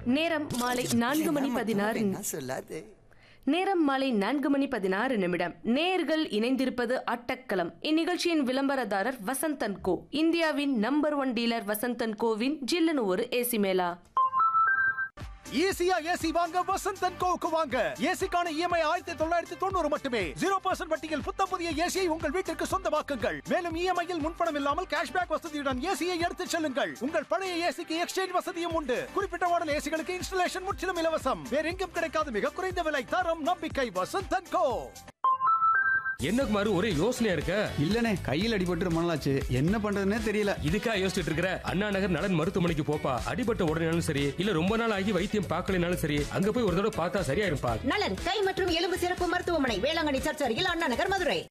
நேரம் மாலை நான்கு மணி பதினாறு என்ன சொல்லாதே நேரம் மாலை நான்கு மணி பதினாறு நிமிடம் நேர்கள் இணைந்திருப்பது அட்டக்களம் இந்நிகழ்ச்சியின் விளம்பரதாரர் வசந்தன் கோ இந்தியாவின் நம்பர் ஒன் டீலர் வசந்தன் கோவின் ஜில்லுன்னு ஒரு ஏசி மேலா ஈஸியா ஏசி வாங்க வசந்தன் கோவுக்கு வாங்க ஏசிக்கான இஎம்ஐ ஆயிரத்தி தொள்ளாயிரத்தி தொண்ணூறு மட்டுமே ஜீரோ பர்சன்ட் வட்டியில் புத்தம் புதிய ஏசியை உங்கள் வீட்டிற்கு சொந்தமாக்குங்கள் மேலும் இஎம்ஐயில் முன்பணம் இல்லாமல் கேஷ்பேக் வசதியுடன் ஏசியை எடுத்துச் செல்லுங்கள் உங்கள் பழைய ஏசிக்கு எக்ஸ்சேஞ்ச் வசதியும் உண்டு குறிப்பிட்ட மாடல் ஏசிகளுக்கு இன்ஸ்டலேஷன் முற்றிலும் இலவசம் வேற எங்கும் கிடைக்காத மிக குறைந்த விலை தரம் நம்பிக்கை வசந்தன் கோ என்ன குமார் ஒரே யோசனையா இருக்க இல்லனே கையில் அடிபட்டு ரொம்ப நாளாச்சு என்ன பண்றதுன்னே தெரியல இதுக்கா யோசிச்சுட்டு இருக்கிற அண்ணா நகர் நலன் மருத்துவமனைக்கு போப்பா அடிபட்ட உடனேனாலும் சரி இல்ல ரொம்ப நாள் ஆகி வைத்தியம் பார்க்கலைனாலும் சரி அங்க போய் ஒரு தடவை பார்த்தா சரியாயிருப்பா நலன் கை மற்றும் எலும்பு சிறப்பு மருத்துவமனை வேளாங்கண்ணி சர்ச் அருகில் Anna Nagar Madurai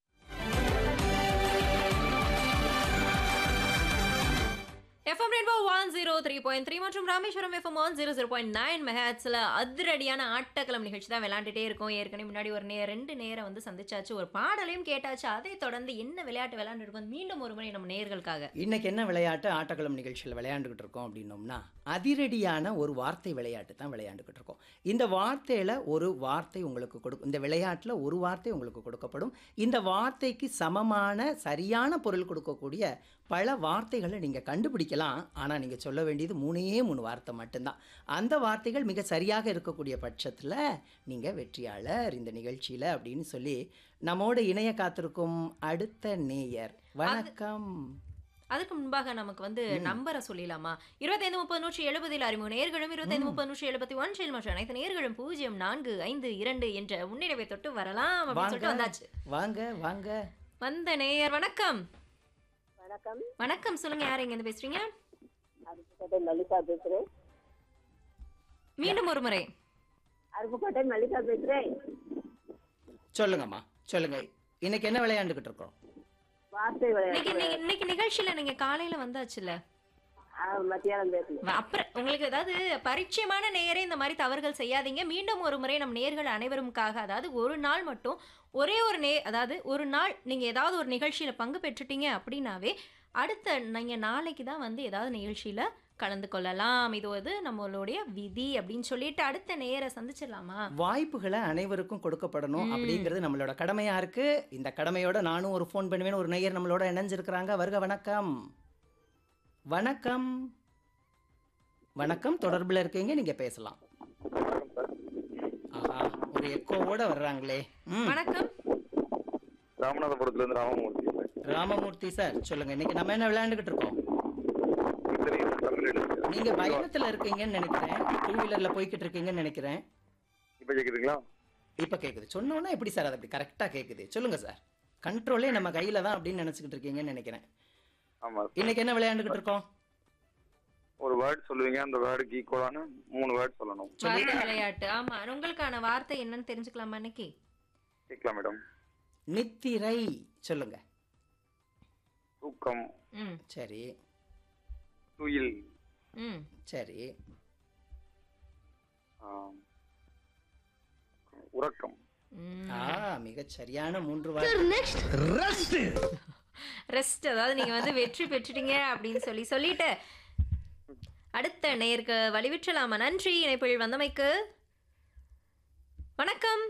FM rainbow one zero three point three மற்றும் Rameswaram FM one zero zero point nine மெஹாட்ஸில் அதிரடியான ஆட்டக்கிழமை நிகழ்ச்சி தான் விளையாண்டுட்டே இருக்கோம் ஏற்கனவே முன்னாடி ஒரு நே ரெண்டு நேரம் வந்து சந்திச்சாச்சு ஒரு பாடலையும் கேட்டாச்சு அதை தொடர்ந்து என்ன விளையாட்டு விளையாண்டுருக்கோம் மீண்டும் ஒரு முறை நம்ம நேர்களுக்காக இன்னைக்கு என்ன விளையாட்டு ஆட்டக்களம் நிகழ்ச்சியில் விளையாண்டுக்கிட்டு இருக்கோம் அப்படின்னோம்னா அதிரடியான ஒரு வார்த்தை விளையாட்டு தான் விளையாண்டுக்கிட்டு இருக்கோம் இந்த வார்த்தையில் ஒரு வார்த்தை உங்களுக்கு கொடுக்கும் இந்த விளையாட்டில் ஒரு வார்த்தை உங்களுக்கு கொடுக்கப்படும் இந்த வார்த்தைக்கு சமமான சரியான பொருள் கொடுக்கக்கூடிய பல வார்த்தைகளை நீங்கள் கண்டுபிடிக்கலாம் ஆனால் நீங்கள் சொல்ல வேண்டியது மூணே மூணு வார்த்தை மட்டும்தான் அந்த வார்த்தைகள் மிக சரியாக இருக்கக்கூடிய பட்சத்தில் நீங்கள் வெற்றியாளர் இந்த நிகழ்ச்சியில் அப்படின்னு சொல்லி நம்மோட இணைய காத்திருக்கும் அடுத்த நேயர் வணக்கம் அதுக்கு முன்பாக நமக்கு வந்து நம்பரை சொல்லிடலாமா இருபத்தைந்து முப்பது நூற்றி எழுபதில் அறிமுக நேர்களும் இருபத்தைந்து முப்பது நூற்றி எழுபத்தி ஒன்றில் மற்ற அனைத்து நேர்களும் பூஜ்ஜியம் நான்கு ஐந்து இரண்டு என்ற முன்னிலைவை தொட்டு வரலாம் அப்படின்னு சொல்லிட்டு வாங்க வந்தாச்சு வாங்க வாங்க வந்த நேயர் வணக்கம் வணக்கம் வணக்கம் சொல்லுங்க யார் இங்க இருந்து பேசுறீங்க அருப்புக்கோட்டை மல்லிகா பேசுறேன் மீண்டும் ஒரு முறை அருப்புக்கோட்டை மல்லிகா பேசுறேன் சொல்லுங்கம்மா சொல்லுங்க இன்னைக்கு என்ன விளையாண்டுக்கிட்டு இருக்கோம் வார்த்தை இன்னைக்கு விளையாட்டு இன்னைக்கு- இன்னைக்கு நிகழ்ச்சியில நீங்க காலையில வந்தாச்சுல ஆ, மத்தியானம் பேசணும் அப்புறம் உங்களுக்கு ஏதாவது பரிச்சயமான நேரே இந்த மாதிரி தவறுகள் செய்யாதீங்க மீண்டும் ஒரு முறை நம் நேர்கள் அனைவருக்காக அதாவது ஒரு நாள் மட்டும் ஒரே ஒரு நே அதாவது ஒரு நாள் நீங்க ஏதாவது ஒரு நிகழ்ச்சியில பங்கு பெற்றுட்டீங்க அப்படின்னாவே அடுத்த நீங்க நாளைக்கு தான் வந்து ஏதாவது நிகழ்ச்சியில கலந்து கொள்ளலாம் இது வந்து நம்மளுடைய விதி அப்படின்னு சொல்லிட்டு அடுத்த நேர சந்திச்சிடலாமா வாய்ப்புகளை அனைவருக்கும் கொடுக்கப்படணும் அப்படிங்கிறது நம்மளோட கடமையா இருக்கு இந்த கடமையோட நானும் ஒரு ஃபோன் பண்ணுவேன் ஒரு நேயர் நம்மளோட இணைஞ்சிருக்கிறாங்க வருக வணக்கம் வணக்கம் வணக்கம் தொடர்பில் இருக்கீங்க நீங்க பேசலாம் ஆஹா ஒரு எக்கோவோட வர்றாங்களே ம் வணக்கம் ராமநாதபுரத்துல இருந்து ராமமூர்த்தி ராமமூர்த்தி சார் சொல்லுங்க இன்னைக்கு நம்ம என்ன விளையாண்டுகிட்டு இருக்கோம் தெரியும், தமிழ் எழுத்து. நீங்க பயணத்துல இருக்கீங்கன்னு நினைக்கிறேன் டூ வீலர்ல போய்கிட்டு இருக்கீங்கன்னு நினைக்கிறேன் இப்ப கேக்குதுங்களா இப்ப கேக்குது சொன்னோன்னா எப்படி சார் அது அப்படி கரெக்டா கேக்குது சொல்லுங்க சார் கண்ட்ரோலே நம்ம கையில தான் அப்படின்னு நினைச்சுக்கிட்டு இருக்கீங்கன்னு நினைக்கிறேன் ஆமா இன்னைக்கு என்ன விளையாண்டுகிட்டு இருக்கோம் ஒரு வேர்ட் சொல்லுவீங்க அந்த வேர்டுக்கு ஈக்குவலான மூணு வேர்ட் சொல்லணும் வார்த்தை விளையாட்டு ஆமா உங்களுக்கான வார்த்தை என்னன்னு தெரிஞ்சுக்கலாமா இன்னைக்கு கேட்கலாம் மேடம் நித்திரை சொல்லுங்க தூக்கம் ம் சரி துயில் ம் சரி ஆம், உறக்கம் ம் ஆ மிகச் சரியான மூன்று வார்த்தை ரெஸ்ட் அதாவது நீங்க வந்து வெற்றி பெற்றுட்டீங்க அப்படின்னு சொல்லி சொல்லிட்டு அடுத்த நேருக்கு வழிவிற்றலாமா நன்றி இணைப்பில் வந்தமைக்கு வணக்கம்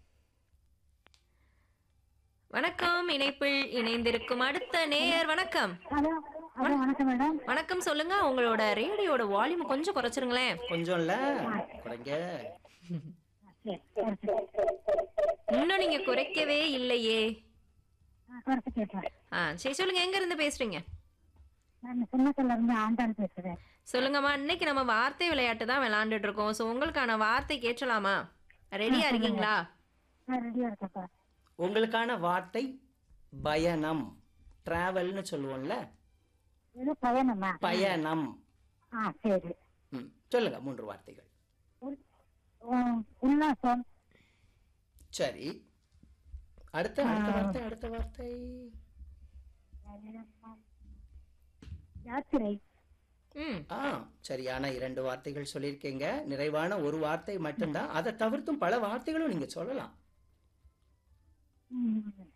வணக்கம் இணைப்பில் இணைந்திருக்கும் அடுத்த நேயர் வணக்கம் வணக்கம் மேடம் வணக்கம் சொல்லுங்க உங்களோட ரேடியோட வால்யூம் கொஞ்சம் குறைச்சிருங்களேன் கொஞ்சம் இல்ல குறைங்க இன்னும் நீங்க குறைக்கவே இல்லையே குறைச்சு கேட்டேன் ஆ சரி சொல்லுங்க எங்க இருந்து பேசுறீங்க நான் சின்னத்துல இருந்து ஆண்டாள் பேசுறேன் சொல்லுங்கம்மா இன்னைக்கு நம்ம வார்த்தை விளையாட்டு தான் விளையாண்டுட்டு இருக்கோம் ஸோ உங்களுக்கான வார்த்தை கேட்கலாமா ரெடியா இருக்கீங்களா நான் ரெடியா இருக்கேன்ப்பா உங்களுக்கான வார்த்தை பயணம் டிராவல்னு சொல்லுவோம்ல இது பயணமா பயணம் ஆ சரி ம் சொல்லுங்க மூன்று வார்த்தைகள் உம், உல்லாசம் சரி அடுத்த அடுத்த வார்த்தை அடுத்த வார்த்தை யாத்திரை ம் ஆ சரியான இரண்டு வார்த்தைகள் சொல்லியிருக்கீங்க நிறைவான ஒரு வார்த்தை மட்டும்தான் அதை தவிர்த்தும் பல வார்த்தைகளும் நீங்க சொல்லலாம் உம்,